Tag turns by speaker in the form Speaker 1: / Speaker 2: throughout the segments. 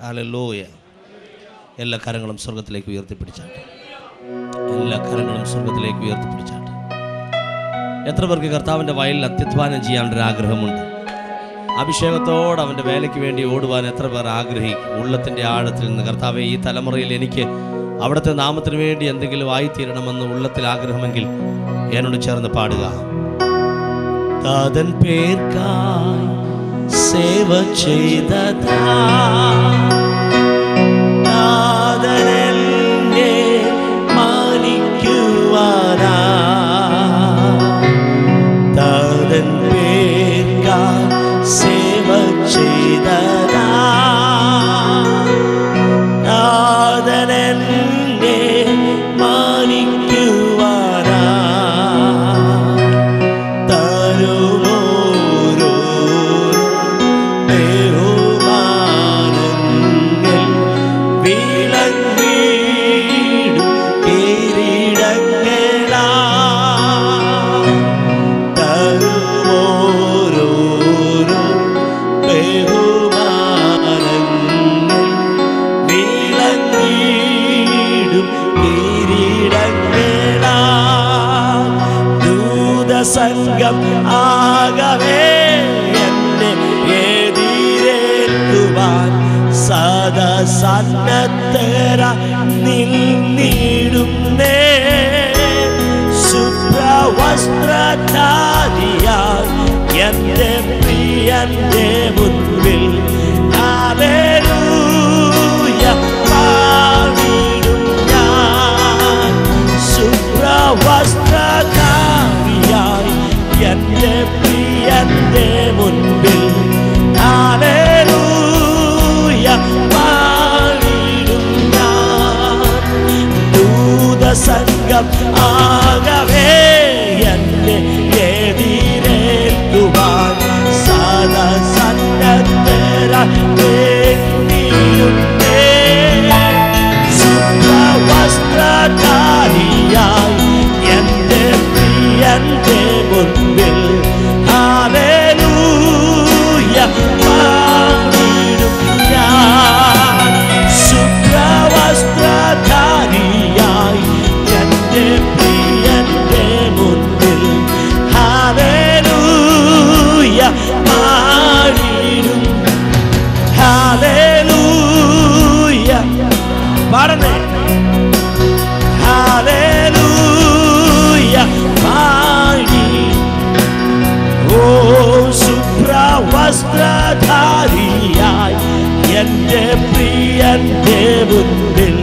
Speaker 1: Hallelujah എല്ലാ കരങ്ങളും സ്വർഗത്തിലേക്ക് ഉയർത്തിപ്പിടിച്ചാട്ടെ എല്ലാ കരങ്ങളും സ്വർഗത്തിലേക്ക് ഉയർത്തിപ്പിടിച്ചാട്ടെ എത്ര പേർക്ക് കർത്താവിൻ്റെ വയലിൽ അത്യധ്വാനം ചെയ്യാനൊരു ആഗ്രഹമുണ്ട് അഭിഷേകത്തോടെ അവൻ്റെ വേലയ്ക്ക് വേണ്ടി ഓടുവാൻ എത്ര പേർ ആഗ്രഹിക്കും ഉള്ളത്തിൻ്റെ ആഴത്തിൽ നിന്ന് കർത്താവെ ഈ തലമുറയിൽ എനിക്ക് അവിടുത്തെ നാമത്തിന് വേണ്ടി എന്തെങ്കിലും ആയിത്തീരണമെന്ന് ഉള്ളത്തിൽ ആഗ്രഹമെങ്കിൽ എന്നോട് ചേർന്ന് പാടുക താതൻ പേർക്കായി സേവ ചെയ്തതാ താതനെന്നെ മാനിക്കുവാനാ താതൻ പേർക്കായി സേവ ചെയ്തതാ താതനെന്നെ മാനിക്കുവാനാ തരുമോരോ ബഹുമാനങ്ങൾ വിളങ്ങീടും കിരീടങ്ങളാ തരുമോരോരോ ബഹുമാനങ്ങൾ വിളങ്ങീടും കിരീടങ്ങളാ ദൂതസംഘം ആകവേ എന്നെ എതിരേൽക്കുവാൻ സദസന്നദ്ധര നിന്നിടുന്നേ ശുഭ്രവസ്ത്രധാരിയാൽ എന്റെ പ്രിയന്റെ മുൻപിൽ ഹല്ലേലൂയ പാടിടും ഞാൻ ശുഭ്രവസ്ത്രധാരിയായി എന്റെ പ്രിയന്റെ മുൻപിൽ ഹല്ലേലൂയ പാടിടും ഞാൻ ദൂതസംഘം ആകവേ എന്നെ എതിരേൽക്കുവാൻ സദസന്നദ്ധര വേണ്ടിയുണ്ടേ ശുഭ്രവസ്ത്രധാരിയായി എന്റെ പ്രിയന്റെ മുൻപിൽ ഹല്ലേലൂയ പാടിടും ഞാൻ ശുഭ്രവസ്ത്രധാരിയായി എന്റെ പ്രിയന്റെ മുൻപിൽ ഹല്ലേലൂയ പാടിടും ഹല്ലേലൂയ പാടണേ ഹല്ലേലൂയ പാടി ഓ ശുഭ്രവസ്ത്രധാരിയായി എന്റെ പ്രിയന്റെ മുൻപിൽ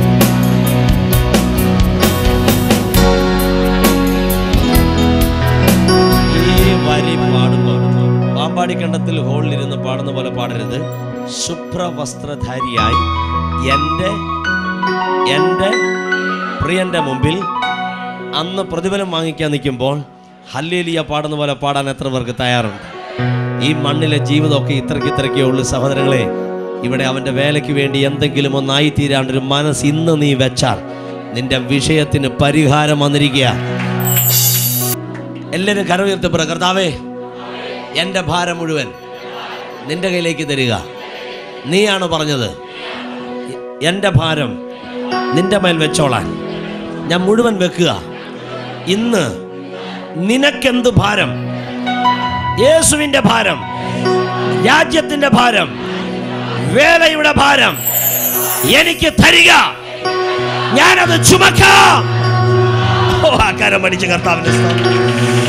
Speaker 1: ഈ വരി പാടുമ്പോൾ പാമ്പാടി കണ്ടത്തിൽ ഹോളിലിരുന്ന് പാടുന്ന പോലെ പാടരുത് ശുഭ്രവസ്ത്രധാരിയായി എൻ്റെ എൻ്റെ പ്രിയന്റെ മുമ്പിൽ അന്ന് പ്രതിഫലം വാങ്ങിക്കാൻ നിൽക്കുമ്പോൾ ഹല്ലേലിയ പാടുന്ന പോലെ പാടാൻ എത്ര പേർക്ക് തയ്യാറുണ്ട് ഈ മണ്ണിലെ ജീവിതമൊക്കെ ഇത്രയ്ക്ക് ഇത്രയ്ക്കേ ഉള്ളൂ സഹോദരങ്ങളെ ഇവിടെ അവൻ്റെ വേലയ്ക്ക് വേണ്ടി എന്തെങ്കിലും ഒന്നായി തീരാണ്ടൊരു മനസ്സ് ഇന്ന് നീ വെച്ചാൽ നിന്റെ വിഷയത്തിന് പരിഹാരം വന്നിരിക്കുക എല്ലാവരും കരവുയർത്തപ്പുറ കർത്താവേ എൻ്റെ ഭാരം മുഴുവൻ നിന്റെ കയ്യിലേക്ക് തരിക നീയാണ് പറഞ്ഞത് എൻ്റെ ഭാരം നിന്റെ മേൽ വെച്ചോളാൻ ഞാൻ മുഴുവൻ വെക്കുക ഇന്ന് നിനക്കെന്ത് ഭാരം യേശുവിൻ്റെ ഭാരം രാജ്യത്തിൻ്റെ ഭാരം വേലയുടെ ഭാരം എനിക്ക് തരിക ഞാനത് ചുമക്കാം ഓ ആക്കാരം പഠിച്ച കർത്താവിന്റെ സ്തോത്രം.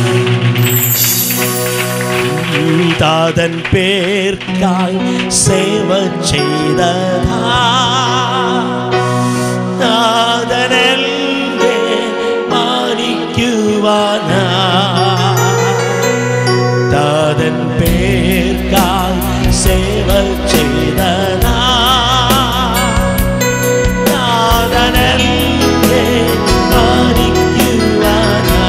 Speaker 1: താതൻ പേർക്കായി സേവ ചെയ്തതാ നാദനല്ലേ മാനിക്കുവാനാ താതൻ പേർക്കായി സേവ ചെയ്തതാ നാദനല്ലേ മാനിക്കുവാനാ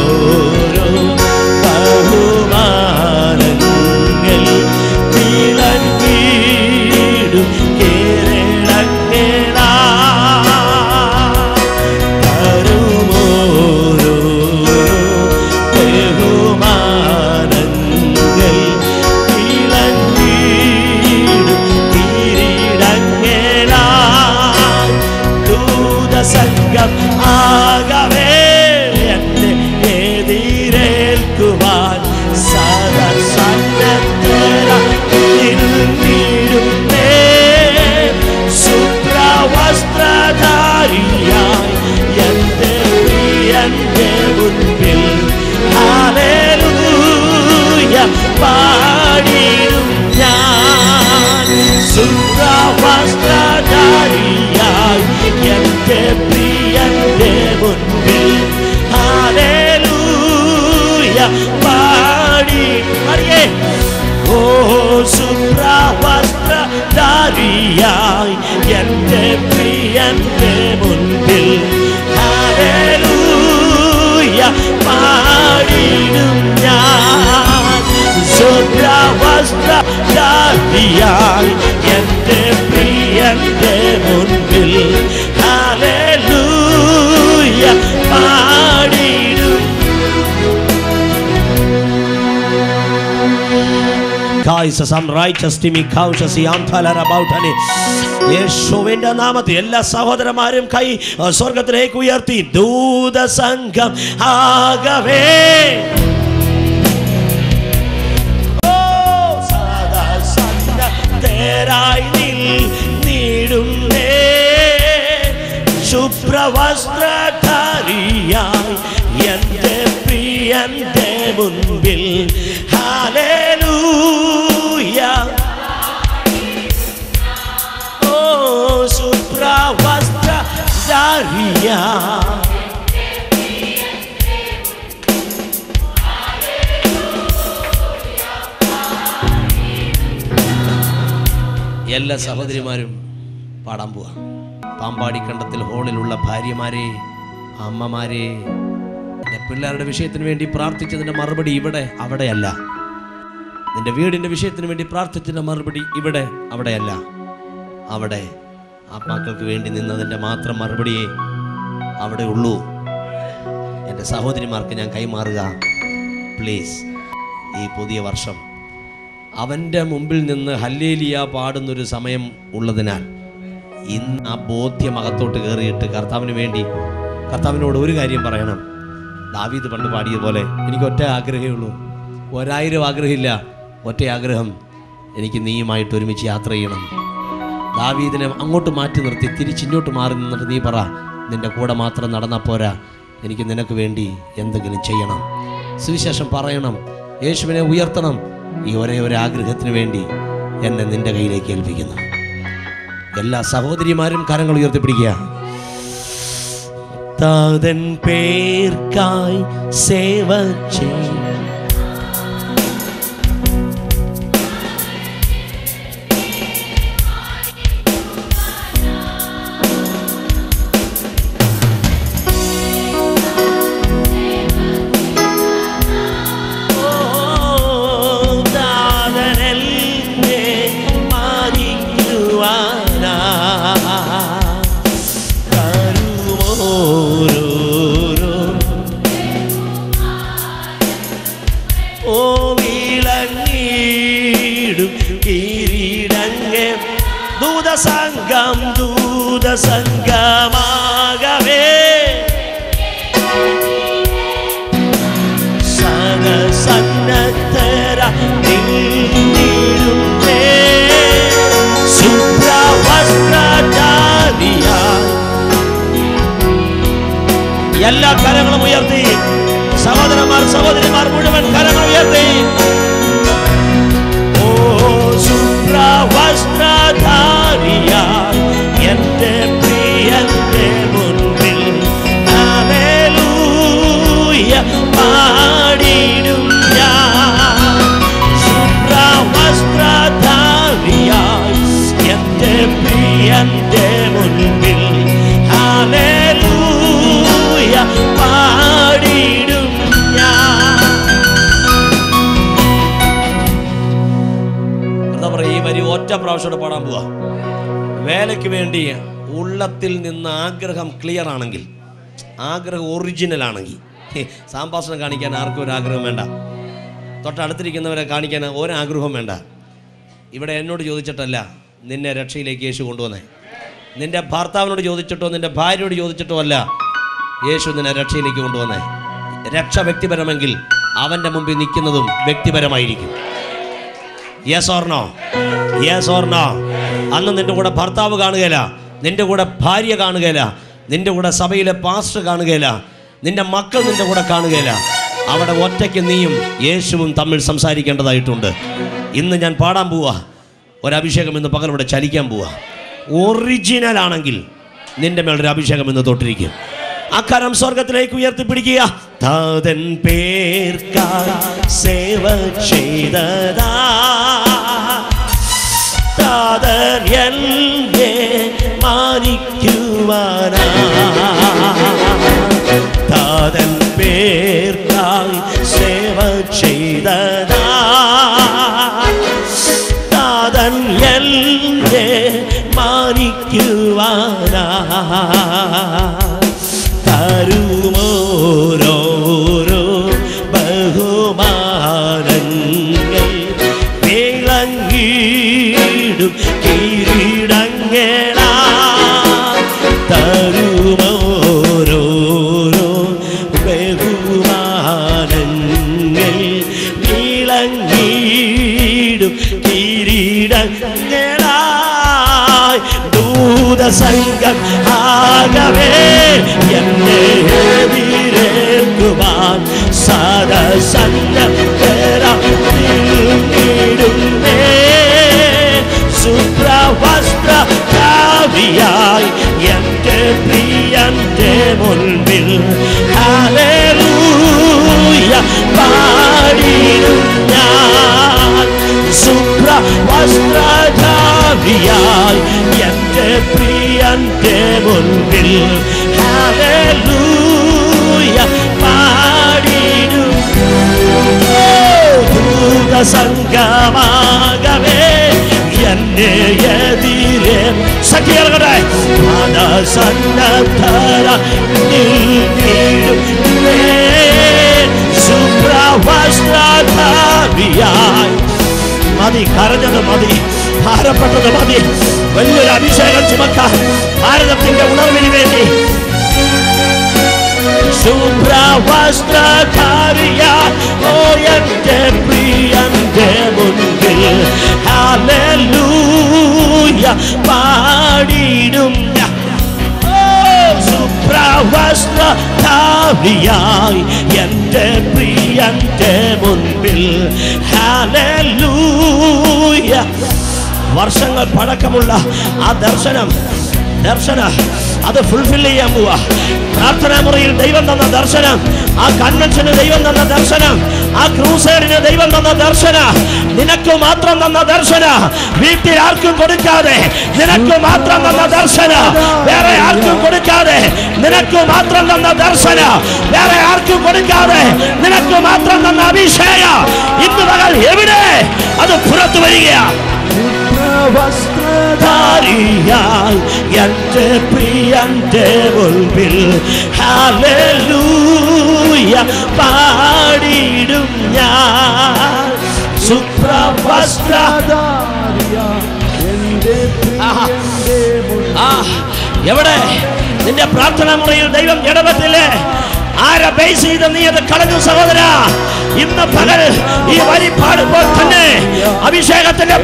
Speaker 1: തരുമോരോരോ ബഹുമാനങ്ങൾ വിളങ്ങീടും പാടിയിടും ഞാൻ സുഖവസ്ത്രധാരിയായി എന്റെ പ്രിയന്റെ മുൻപിൽ ഹാലേലൂയ പാടി അറിയേ ഓ സുപ്രവസ്ത്രധാരിയായി എന്റെ പ്രിയന്റെ മുൻപിൽ ഹാലേലൂയ പാടിയിടും ഞാൻ സുപ്രവസ്ത്രധാരിയായി എന്റെ പ്രിയന്റെ മുൻപിൽ ഹാലേലൂയ പാടിയിടും Guys, some righteous Timmy Kausha Siam Talara about honey. യേശുവിന്റെ നാമത്തിൽ എല്ലാ സഹോദരന്മാരും കൈ അഹ് സ്വർഗത്തിലേക്ക് ഉയർത്തി ദൂത സംഘം ആകവേ ഓ, സദാ സന്നദ്ധരായി നിൽ നീടുന്നേ ശുഭ്രവസ്ത്രധാരിയായി എന്റെ പ്രിയന്റെ മുൻപിൽ ഹാലേലൂയ ഓ ശുഭ്രവസ്ത്രധാരിയാ എല്ലാ സഹോദരിമാരും പാടാൻ പോവാ പാമ്പാടി കണ്ടത്തിൽ ഹോളിലുള്ള ഭാര്യമാരെ അമ്മമാരെ എൻ്റെ പിള്ളേരുടെ വിഷയത്തിന് വേണ്ടി പ്രാർത്ഥിച്ചതിൻ്റെ മറുപടി ഇവിടെ അവിടെയല്ല നിന്റെ വീടിൻ്റെ വിഷയത്തിന് വേണ്ടി പ്രാർത്ഥിച്ചതിൻ്റെ മറുപടി ഇവിടെ അവിടെയല്ല അവിടെ ആ മക്കൾക്ക് വേണ്ടി നിന്നതിൻ്റെ മാത്രം മറുപടിയേ അവിടെ ഉള്ളൂ എൻ്റെ സഹോദരിമാർക്ക് ഞാൻ കൈമാറുക പ്ലീസ് ഈ പുതിയ വർഷം അവൻ്റെ മുമ്പിൽ നിന്ന് ഹല്ലേലിയ പാടുന്നൊരു സമയം ഉള്ളതിനാൽ ഇന്ന് ആ ബോധ്യം അകത്തോട്ട് കയറിയിട്ട് കർത്താവിന് വേണ്ടി കർത്താവിനോട് ഒരു കാര്യം പറയണം ദാവീദ് പണ്ട് പാടിയതുപോലെ എനിക്ക് ഒറ്റ ആഗ്രഹമേ ഉള്ളൂ ഒരായിരം ആഗ്രഹമില്ല ഒറ്റ ആഗ്രഹം എനിക്ക് നീയുമായിട്ട് ഒരുമിച്ച് യാത്ര ചെയ്യണം ദാവീദിനെ അങ്ങോട്ട് മാറ്റി നിർത്തി തിരിച്ചിങ്ങോട്ട് മാറി നിന്നിട്ട് നീ പറ നിന്റെ കൂടെ മാത്രം നടന്നാൽ പോരാ എനിക്ക് നിനക്ക് വേണ്ടി എന്തെങ്കിലും ചെയ്യണം സുവിശേഷം പറയണം യേശുവിനെ ഉയർത്തണം ഈ ഒരേ ഒരു ആഗ്രഹത്തിന് വേണ്ടി എന്നെ നിന്റെ കയ്യിലേക്ക് ഏൽപ്പിക്കുന്നു എല്ലാ സഹോദരിമാരും കരങ്ങൾ ഉയർത്തിപ്പിടിക്കുക താതൻ പേർക്കായി സേവ ചെയ്യും ദാതനല്ലേ മാനിക്കുവാനാ കരുമോരോരോ ഓ വിളങ്ങിടും കിരീടങ്ങ ദൂതസംഘം ദൂതസംഘമാകവേ സന്നദ്ധര നീടുന്നേ ശുഭ്രവസ്ത്രധാരിയായി എല്ലാ കരങ്ങളും ഉയർത്തി സഹോദരന്മാർ സഹോദരിമാർ മുഴുവൻ കരങ്ങൾ ഉയർത്തി ഓ ശുഭ്രവസ്ത്രധാരിയായി എന്റെ പ്രിയന്റെ മുൻപിൽ ഹല്ലേലൂയ പാടിടും ഞാൻ ശുഭ്രവസ്ത്രധാരിയായി എന്റെ പ്രിയന്റെ മുൻപിൽ ഹല്ലേലൂയ പാടിടും ഞാൻ എന്താ പറയുക ഈ വരി ഒറ്റ പ്രാവശ്യം പാടാൻ പോവാ വേലയ്ക്ക് വേണ്ടി ഉള്ളത്തിൽ നിന്ന് ആഗ്രഹം ക്ലിയർ ആണെങ്കിൽ ആഗ്രഹം ഒറിജിനൽ ആണെങ്കിൽ ഹേ, സാമ്പാസനം കാണിക്കാൻ ആർക്കും ഒരു ആഗ്രഹം വേണ്ട തൊട്ടടുത്തിരിക്കുന്നവരെ കാണിക്കാൻ ഒരാഗ്രഹവും വേണ്ട ഇവിടെ എന്നോട് ചോദിച്ചിട്ടല്ല നിന്നെ രക്ഷയിലേക്ക് യേശു കൊണ്ടുവന്നേ നിന്റെ ഭർത്താവിനോട് ചോദിച്ചിട്ടോ നിന്റെ ഭാര്യയോട് ചോദിച്ചിട്ടോ അല്ല യേശു നിന്നെ രക്ഷയിലേക്ക് കൊണ്ടുവന്നേ രക്ഷ വ്യക്തിപരമെങ്കിൽ അവൻ്റെ മുമ്പിൽ നിൽക്കുന്നതും വ്യക്തിപരമായിരിക്കും യെസ് ഓർണോ യെസ് ഓർണോ അന്ന് നിന്റെ കൂടെ ഭർത്താവ് കാണുകയില്ല നിന്റെ കൂടെ ഭാര്യ കാണുകയില്ല നിന്റെ കൂടെ സഭയിലെ പാസ്റ്റർ കാണുകയില്ല നിന്റെ മക്കൾ നിന്റെ കൂടെ കാണുകയില്ല അവിടെ ഒറ്റയ്ക്ക് നീയും യേശുവും തമ്മിൽ സംസാരിക്കേണ്ടതായിട്ടുണ്ട് ഇന്ന് ഞാൻ പാടാൻ പോവാ ഒരഭിഷേകം ഇന്ന് പകൽ ഇവിടെ ചലിക്കാൻ പോവാ ഒറിജിനൽ ആണെങ്കിൽ നിന്റെ മേളൊരു അഭിഷേകം ഇന്ന് തൊട്ടിരിക്കും അക്കരം സ്വർഗത്തിലേക്ക് ഉയർത്തിപ്പിടിക്കുക താതൻ പേർക്കാ സേവ ചെയ്തതാ താതൻ എന്നെ മാനിക്കുവാനാ താതൻ പേർക്കായി സേവ ചെയ്തതാ താതൻ എന്നെ മാനിക്കുവാനാ തരുമോരോരോ ബഹുമാനങ്ങൾ വിളങ്ങിടും കിരീടങ്ങളാ തരുമോരോരോ ബഹുമാനങ്ങൾ വിളങ്ങിടും കിരീടങ്ങളായി ദൂതസംഘം ആകവേ എന്നെ എതിരേൽക്കുവാൻ സദസന്നിടുന്നേ സുപ്രവസ്ത്ര കാവിയായി എൻ്റെ പ്രിയൻ്റെ മുൻപിൽ ഹല്ലേലൂയ പാടിടും ഞാൻ സുപ്രവസ്ത്രധാരിയായി എൻ്റെ പ്രിയൻ്റെ മുൻപിൽ ഹല്ലേലൂയ പാടിടും സംഘമാകവേ എന്നെ എതിരെ സഖിയർകട്ടെ സന്നദ്ധര സുപ്രവസ്ത്രധാരിയായി മതി കരഞ്ഞത് മതി ഭാരപ്പെട്ടത് മതി വലിയൊരു അഭിഷേകം ചുമക്കാൻ ഭാരതത്തിന്റെ ഉണർവിന് വേണ്ടി ശുഭ്രവസ്ത്രധാരിയ ഓ എന്റെ പ്രിയന്റെ മുൻപിൽ ഹല്ലേലൂയ പാടിടും ഞാൻ. ഓ, ശുഭ്രവസ്ത്രധാരിയായി എന്റെ പ്രിയന്റെ മുൻപിൽ ഹല്ലേലൂയ വർഷങ്ങൾ പഴക്കമുള്ള ആ ദർശനം ദർശന അത് ഫുൾഫിൽ ചെയ്യാൻ പോവാ പ്രാർത്ഥനാ മുറിയിൽ ദൈവം തന്ന ദർശനം ആ കൺവെൻഷന് ദൈവം തന്ന ദർശനം ആ ക്രൂസൈഡിന് ദൈവം തന്ന ദർശന നിനക്ക് മാത്രം തന്ന ദർശന വീട്ടിൽ ആർക്കും കൊടുക്കാതെ നിനക്ക് മാത്രം തന്ന ദർശന വേറെ ആർക്കും കൊടുക്കാതെ നിനക്ക് മാത്രം തന്ന ദർശന വേറെ ആർക്കും കൊടുക്കാതെ നിനക്ക് മാത്രം തന്ന അഭിഷേക ഇന്ന് മകൾ എവിടെ അത് പുറത്തു വരികയാണ് ധാരിയാൽ എന്റെ പ്രിയന്റെ മുൻപിൽ ഹല്ലേലൂയ പാടിടും ഞാൻ സുപ്രവസ്ത്ര ആഹാ. ആ എവിടെ നിന്റെ പ്രാർത്ഥന മുറിയിൽ ദൈവം ഇടപെട്ടില്ലേ ആരെ ബേസ് ചെയ്ത് നീ അത് കളഞ്ഞു സഹോദര ഇന്ന് പകൽ ഈ വരി പാടുമ്പോൾ തന്നെ അഭിഷേകത്തിന്റെ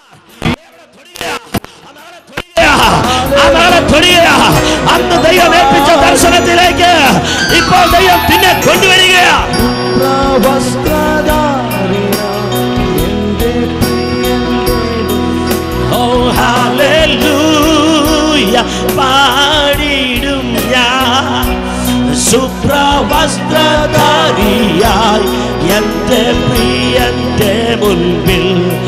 Speaker 1: അതാണ് തൊടിയ അന്ന് ദൈവം ഏൽപ്പിച്ച ദർശനത്തിലേക്ക് ഇപ്പോൾ ദൈവം പിന്നെ കൊണ്ടുവരികയാ ഓ ഹല്ലേലൂയ പാടിടും ഞാൻ സുപ്രവസ്ത്രധാരിയായി എന്റെ പ്രിയന്റെ മുൻപിൽ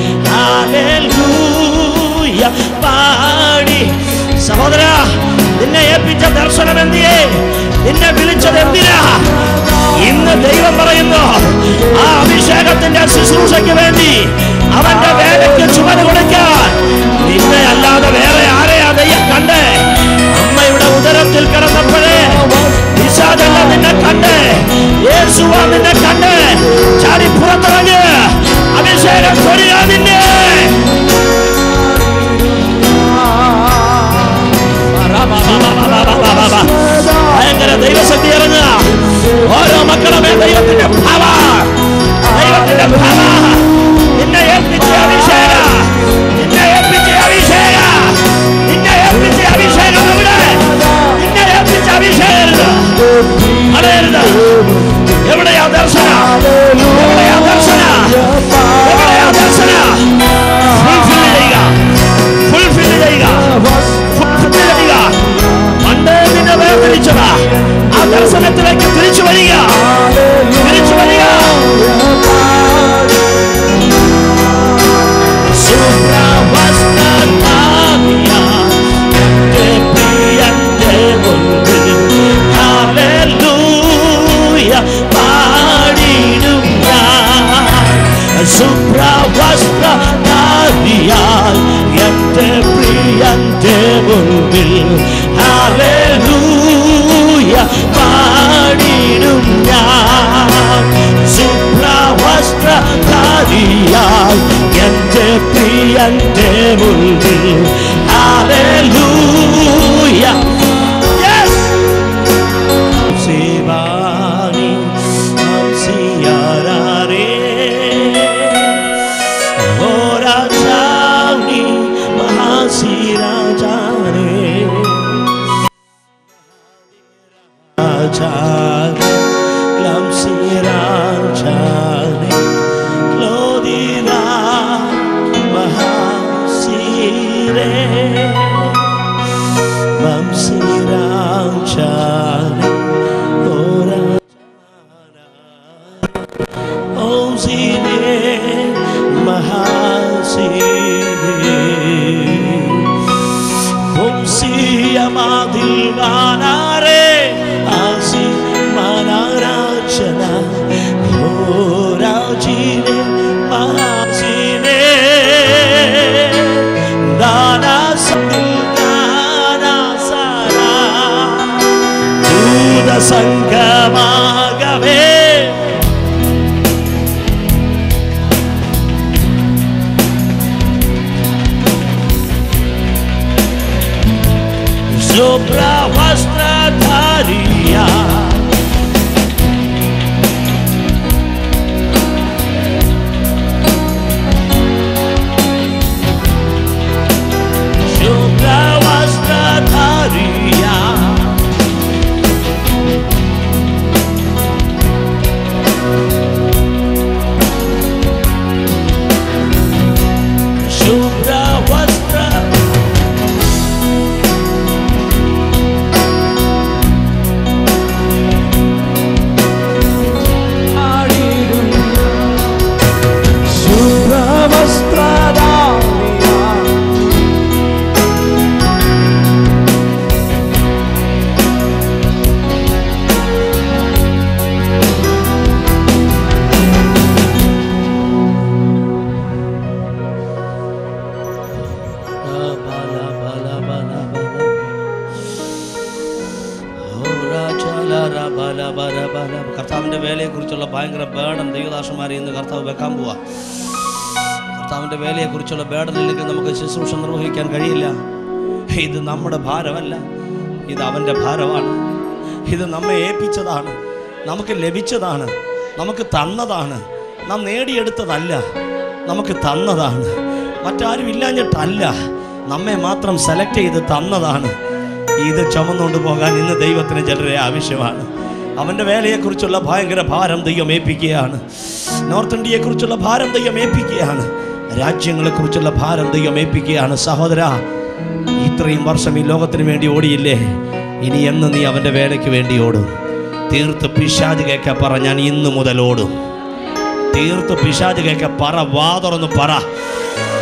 Speaker 1: ഹല്ലേലൂയ പാടി സഹോദര നിന്നെ ഏൽപ്പിച്ച ദർശനം എന്തിയേ നിന്നെ വിളിച്ചത് എന്തിനാ ഇന്ന് ദൈവം പറയുന്നു ആ അഭിഷേകത്തിന്റെ ശുശ്രൂഷയ്ക്ക് വേണ്ടി അവന്റെ വേലയ്ക്ക് ചുമട് കൊടുക്കാൻ നിന്നെ അല്ലാതെ വേറെ ആരെയാ ദൈവം കണ്ടേ അമ്മയുടെ ഉദരത്തിൽ കിടന്നപ്പോഴേ പിശാചല്ല നിന്നെ കണ്ടേ യേശുവാ നിന്നെ കണ്ടേ ചാടി പുറത്തിറങ്ങ് അഭിഷേകം കൊടിയ നിന്നെ ഭയങ്കര ദൈവശക്തി ഇറങ്ങുക ഓരോ മക്കളുമേ ദൈവത്തിന്റെ ഭാവ ദൈവത്തിന്റെ ഭാവ നിന്നെ ഏൽപ്പിച്ച അഭിഷേക നിന്നെ ഏൽപ്പിച്ച അഭിഷേക നിന്നെ ഏൽപ്പിച്ച അഭിഷേകം എവിടെ നിന്നെ ഏൽപ്പിച്ച അഭിഷേകം കളയരുത് എവിടെയാ ദർശനം സാക്ഷിയായി എന്റെ പ്രിയന്റെ മുന്നിൽ Hallelujah. Yes. Sivani, Mamsiarare. Ora Chani, Mahasirajare. Rajare, Lamsirajare. Glodira, Mahasire. Mamsirajare. Ora Ozine Mahasine Kumsiya Madilvanare Asi Manarachana Horajine Mahasine Dana Sadil Dana Sara ദൂത സംഘമാകവേ ശുഭ്രവസ്ത്രധാരിയ ശുഭ്രവസ്ത്രധാരിയ ശുഭ്രവസ്ത്ര കർത്താവിൻ്റെ വേലയെക്കുറിച്ചുള്ള ഭയങ്കര ബേഡൻ ദൈവദാസന്മാരെ ഇന്ന് കർത്താവ് വെക്കാൻ പോവാ കർത്താവിൻ്റെ വേലയെക്കുറിച്ചുള്ള ബേഡൻ ഇല്ലെങ്കിൽ നമുക്ക് ശുശ്രൂഷ നിർവഹിക്കാൻ കഴിയില്ല ഇത് നമ്മുടെ ഭാരമല്ല ഇത് അവൻ്റെ ഭാരമാണ് ഇത് നമ്മെ ഏൽപ്പിച്ചതാണ് നമുക്ക് ലഭിച്ചതാണ് നമുക്ക് തന്നതാണ് നാം നേടിയെടുത്തതല്ല നമുക്ക് തന്നതാണ് മറ്റാരും ഇല്ലാഞ്ഞിട്ടല്ല നമ്മെ മാത്രം സെലക്ട് ചെയ്ത് തന്നതാണ് ഇത് ചുമന്നുകൊണ്ട് പോകാൻ ഇന്ന് ദൈവത്തിന് ചിലരെ ആവശ്യമാണ് അവൻ്റെ വേലയെക്കുറിച്ചുള്ള ഭയങ്കര ഭാരം ദൈവം ഏൽപ്പിക്കുകയാണ് നോർത്ത് ഇന്ത്യയെക്കുറിച്ചുള്ള ഭാരം ദൈവം ഏൽപ്പിക്കുകയാണ് രാജ്യങ്ങളെക്കുറിച്ചുള്ള ഭാരം ദൈവം ഏൽപ്പിക്കുകയാണ് സഹോദര ഇത്രയും വർഷം ഈ ലോകത്തിന് വേണ്ടി ഓടിയില്ലേ ഇനി എന്ന് നീ അവൻ്റെ വേലയ്ക്ക് വേണ്ടി ഓടും തീർത്ത് പിശാജ് കേൾക്ക പറ ഞാൻ ഇന്ന് മുതൽ ഓടും തീർത്ത് പിശാജ് കേൾക്ക പറ വാ തുറന്ന് പറ